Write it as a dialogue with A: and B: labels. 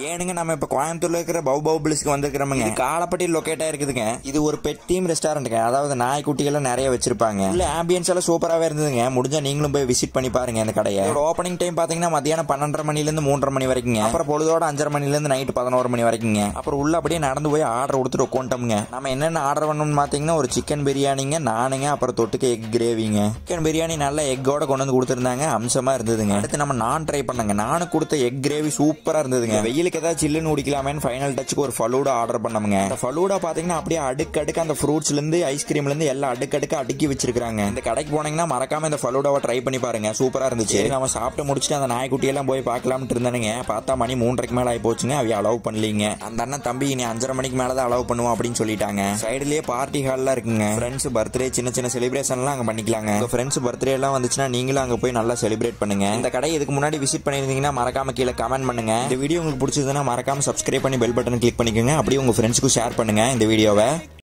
A: ஏனுங்க நம்ம இப்ப கோயம்புத்தூர்ல இருக்கிற பவு பவு பிளிஸ்க்கு வந்திருக்கிறோமுங்க இது காலப்பட்டியில் லொக்கேட் ஆயிருக்குதுங்க இது ஒரு பெட் டீம் ரெஸ்டாரண்ட்டுங்க அதாவது நாய்க்குட்டிகள் நிறைய வச்சிருப்பாங்க உள்ள ஆம்பியன்ஸ் எல்லாம் சூப்பராகவே இருந்ததுங்க முடிஞ்சா நீங்களும் போய் விசிட் பண்ணி பாருங்க இந்த கடையை ஓப்பனிங் டைம் பாத்தீங்கன்னா மத்தியானம் பன்னெண்டரை மணில இருந்து மூன்றரை மணி வரைக்குங்க அப்புறம் பொழுதோட அஞ்சரை மணில இருந்து நைட் பதினோரு மணி வரைக்குங்க அப்புறம் உள்ள அப்படியே நடந்து போய் ஆர்டர் கொடுத்துட்டு உட்காந்துட்டோம்ங்க நம்ம என்னென்ன ஆர்டர் பண்ணணும்னு பாத்தீங்கன்னா ஒரு சிக்கன் பிரியாணிங்க நானுங்க அப்புறம் தொட்டுக்கு எக் கிரேவிங்க சிக்கன் பிரியாணி நல்ல எக்கோட கொண்டு வந்து கொடுத்துருந்தாங்க அம்சமா இருந்ததுங்க அடுத்து நம்ம நான் ட்ரை பண்ணங்க நானும் கொடுத்த எக் கிரேவி சூப்பரா இருந்ததுங்க வெயிலுக்கு ஏதாவது சில்லுன்னு குடிக்கலாமேன்னு ஃபைனல் டச்சுக்கு ஒரு ஃபலூடா ஆர்டர் பண்ணோமுங்க இந்த ஃபலூடா பாத்தீங்கன்னா அப்படியே அடுக்கு அடுக்கு அந்த ஃப்ரூட்ஸ்ல இருந்து ஐஸ்கிரீம்ல இருந்து எல்லாம் அடுக்கு அடுக்கு அடுக்கி வச்சிருக்காங்க இந்த கடைக்கு போனீங்கன்னா மறக்காம இந்த ஃபலூடாவை ட்ரை பண்ணி பாருங்க சூப்பரா இருந்துச்சு சரி, நம்ம சாப்பிட்டு முடிச்சுட்டு அந்த நாய்க்குட்டி எல்லாம் போய் பார்க்கலாம்னு இருந்தானுங்க பார்த்தா மணி மூன்றரைக்கு மேல ஆகி போச்சுங்க அவைய அலோவ் பண்ணலீங்க அந்த அண்ணன் தம்பி நீ அஞ்சரை மணிக்கு மேல தான் அலோவ் பண்ணுவோம் அப்படின்னு சொல்லிட்டாங்க சைடுலயே பார்ட்டி ஹால்லாம் இருக்குங்க ஃப்ரெண்ட்ஸ் பர்த்டே சின்ன சின்ன செலிப்ரேஷன்லாம் அங்க பண்ணிக்கலாங்க உங்க ஃப்ரெண்ட்ஸ் பர்த்டே எல்லாம் வந்துச்சுன்னா நீங்களும் அங்க போய் நல்லா செலிப்ரேட் பண்ணுங்க இந்த கடை இதுக்கு முன்னாடி விசிட் பண்ணிருந்தீங்கன்னா மறக்காம கீழே கமெண்ட் பண்ணுங்க இந்த வீடியோ உங்களுக்கு பிடிச்சதுன்னா மறக்காம சப்ஸ்கிரைப் பண்ணி பெல் பட்டன் கிளிக் பண்ணிக்கோங்க அப்படியே உங்க ஃப்ரெண்ட்ஸ்க்கு ஷேர் பண்ணுங்க இந்த வீடியோவை